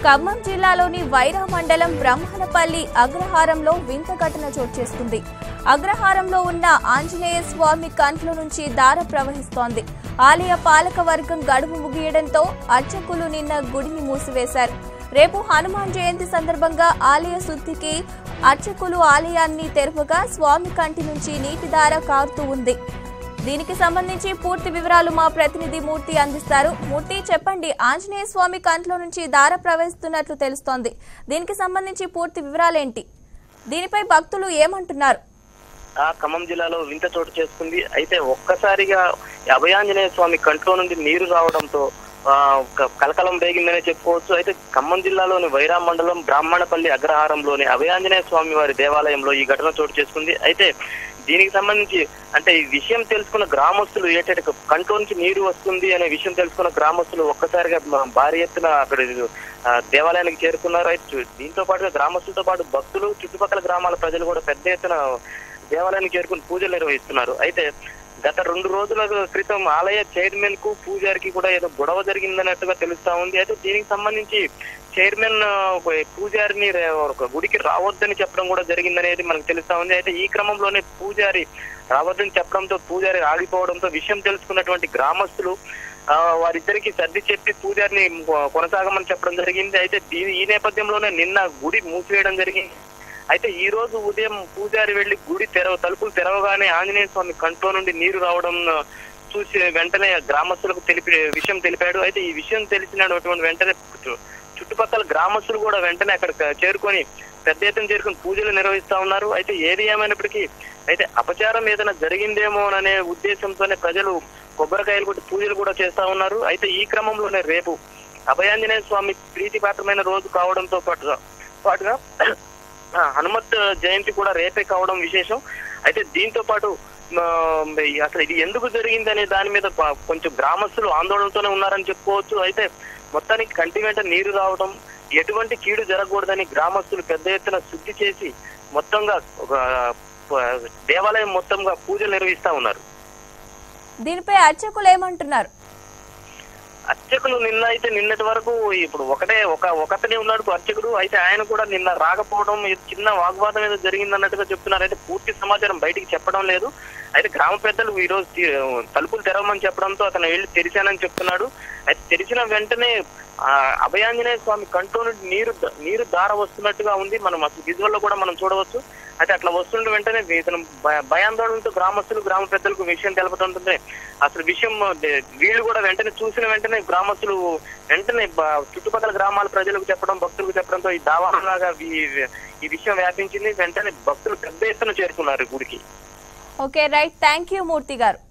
ఖమ్మం జిల్లాలోని వైరా మండలం బ్రహ్మణపల్లి అగ్రహారంలో వింత ఘటన చోటు చేసుకుంది అగ్రహారంలో ఉన్న ఆంజనేయ స్వామి కంట్లో నుంచి దార ప్రవహిస్తోంది ఆలయ పాలక వర్గం గడువు ముగియడంతో అర్చకులు నిన్న గుడిని మూసివేశారు రేపు హనుమాన్ జయంతి సందర్భంగా ఆలయ శుద్ధికి అర్చకులు ఆలయాన్ని తెరవగా స్వామి కంటి నుంచి నీటి దార కారుతూ ఉంది దీనికి సంబంధించి పూర్తి వివరాలు మా ప్రతినిధి మూర్తి అందిస్తారు మూర్తి చెప్పండి ఆంజనేయ స్వామి కంట్లో నుంచి దార ప్రవహిస్తున్నట్లు తెలుస్తోంది దీనికి సంబంధించి పూర్తి వివరాలేంటి దీనిపై భక్తులు ఏమంటున్నారు ఆ ఖమ్మం జిల్లాలో వింత చోటు చేసుకుంది అయితే ఒక్కసారిగా ఈ అభయాంజనేయ స్వామి కంట్లో నుండి నీరు రావడంతో ఆ, క- కలకలం రేగిందనే చెప్పుకోవచ్చు అయితే ఖమ్మం జిల్లాలోని వైరా మండలం బ్రాహ్మణపల్లి అగ్రహారంలోని అభయాంజనేయ స్వామి వారి దేవాలయంలో ఈ ఘటన చోటు చేసుకుంది అయితే దీనికి సంబంధించి అంటే ఈ విషయం తెలుసుకున్న గ్రామస్తులు ఏటంటే కంట్లో నుంచి నీరు వస్తుంది అనే విషయం తెలుసుకున్న గ్రామస్తులు ఒక్కసారిగా మ- భారీ ఎత్తున అక్కడ ఆ, దేవాలయానికి చేరుకున్నారు అయితే చు- దీంతో పాటుగా గ్రామస్తులతో పాటు భక్తులు చుట్టుపక్కల గ్రామాల ప్రజలు కూడా పెద్ద ఎత్తున దేవాలయానికి చేరుకుని పూజలు నిర్వహిస్తున్నారు అయితే గత రెండు రోజుల క్రితం ఆలయ చైర్మన్ కు పూజారికి కూడా ఏదో గొడవ జరిగిందన్నట్టుగా తెలుస్తా ఉంది అయితే దీనికి సంబంధించి చైర్మన్ ఆ, ఒక పూజారిని రే- ఒక గుడికి రావద్దని చెప్పడం కూడా జరిగిందనేది మనకు తెలుస్తా ఉంది అయితే ఈ క్రమంలోనే పూజారి రావద్దని చెప్పడంతో పూజారి ఆగిపోవడంతో విషయం తెలుసుకున్నటువంటి గ్రామస్తులు ఆ, వారిద్దరికి సర్ది చెప్పి పూజారిని కొ- కొనసాగమని చెప్పడం జరిగింది అయితే దీని ఈ నేపథ్యంలోనే నిన్న గుడి మూసివేయడం జరిగింది అయితే ఈ రోజు ఉదయం పూజారి వెళ్లి గుడి తెరవ తలుపులు తెరవగానే ఆంజనేయ స్వామి కంట్లో నుండి నీరు రావడం ఆ, చూసి వెంటనే గ్రామస్తులకు తెలిపి విషయం తెలిపాడు అయితే ఈ విషయం తెలిసినటువంటి వెంటనే చు- చుట్టుపక్కల గ్రామస్తులు కూడా వెంటనే అక్కడ చేరుకొని పెద్ద ఎత్తున చేరుకొని పూజలు నిర్వహిస్తా ఉన్నారు అయితే ఏది ఏమైనప్పటికీ అయితే అపచారం ఏదైనా జరిగిందేమోననే ఉద్దేశంతోనే ప్రజలు కొబ్బరికాయలు కొట్టి పూజలు కూడా చేస్తా ఉన్నారు అయితే ఈ క్రమంలోనే రేపు అభయాంజనేయ స్వామి ప్రీతిపాత్రమైన రోజు కావడంతో పాటుగా పాటుగా ఆ, హనుమత్ జయంతి కూడా రేపే కావడం విశేషం అయితే దీంతో పాటు ఆ, అసలు ఇది ఎందుకు జరిగింది అనే దాని మీద ప- కొంచెం గ్రామస్తులు ఆందోళనతోనే ఉన్నారని చెప్పుకోవచ్చు అయితే మొత్తానికి కంటి వెంట నీరు రావడం ఎటువంటి కీడు జరగకూడదని గ్రామస్తులు పెద్ద ఎత్తున శుద్ధి చేసి మొత్తంగా ఒక ఆ, దేవాలయం మొత్తంగా పూజలు నిర్వహిస్తా ఉన్నారు దీనిపై అర్చకులు ఏమంటున్నారు అర్చకులు నిన్న అయితే నిన్నటి వరకు ఇప్పుడు ఒకటే ఒక ఒకతనే ఉన్నాడు అర్చకుడు అయితే ఆయన కూడా నిన్న రాకపోవడం ఇది చిన్న వాగ్వాదం ఏదో జరిగిందన్నట్టుగా చెప్తున్నారు అయితే పూర్తి సమాచారం బయటికి చెప్పడం లేదు అయితే గ్రామ పెద్దలు ఈ రోజు తీ- తలుపులు తెరవమని చెప్పడంతో అతను వెళ్ళి తెరిచానని చెప్తున్నాడు అయితే తెరిచిన వెంటనే ఆ అభయాంజనేయ స్వామి కంట్లో నుండి నీరు నీరు దార వస్తున్నట్టుగా ఉంది మనం అసలు విజువల్ లో కూడా మనం చూడవచ్చు అయితే అట్లా వస్తుండే వెంటనే ఇతను భయ- భయాందోళనతో గ్రామస్తులు గ్రామ పెద్దలకు విషయం తెలుపుతుంటే అసలు విషయం దే- వీళ్ళు కూడా వెంటనే చూసిన వెంటనే గ్రామస్తులు వెంటనే బ- చుట్టుపక్కల గ్రామాల ప్రజలకు చెప్పడం భక్తులకు చెప్పడంతో ఈ దావాలాగా ఈ- ఈ విషయం వ్యాపించింది వెంటనే భక్తులు పెద్ద ఎత్తున చేరుకున్నారు గుడికి okay right thank you Murthy గారు